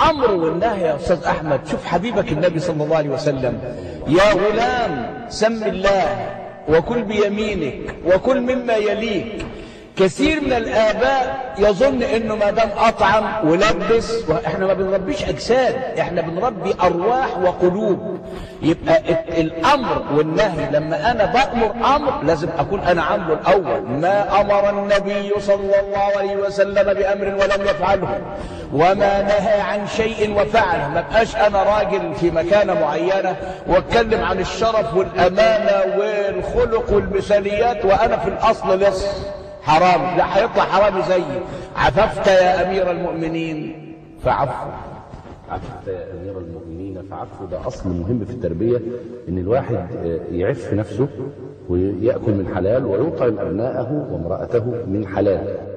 الامر والنهي يا استاذ احمد شوف حبيبك النبي صلى الله عليه وسلم يا غلام سم الله وكل بيمينك وكل مما يليك كثير من الآباء يظن إنه ما دام أطعم ولبس وإحنا ما بنربيش أجساد إحنا بنربي أرواح وقلوب يبقى الأمر والنهي لما أنا بأمر أمر لازم أكون أنا عامله الأول ما أمر النبي صلى الله عليه وسلم بأمر ولم يفعله وما نهى عن شيء وفعله ما بقاش أنا راجل في مكانة معينة واتكلم عن الشرف والأمانة والخلق والمثاليات وأنا في الأصل لص حرام لا هيطلع حرامي زيي عففت يا امير المؤمنين فعفو عفت يا امير المؤمنين فعفو ده اصل مهم في التربيه ان الواحد يعف نفسه وياكل من حلال ويطعم ابناءه وامراته من حلال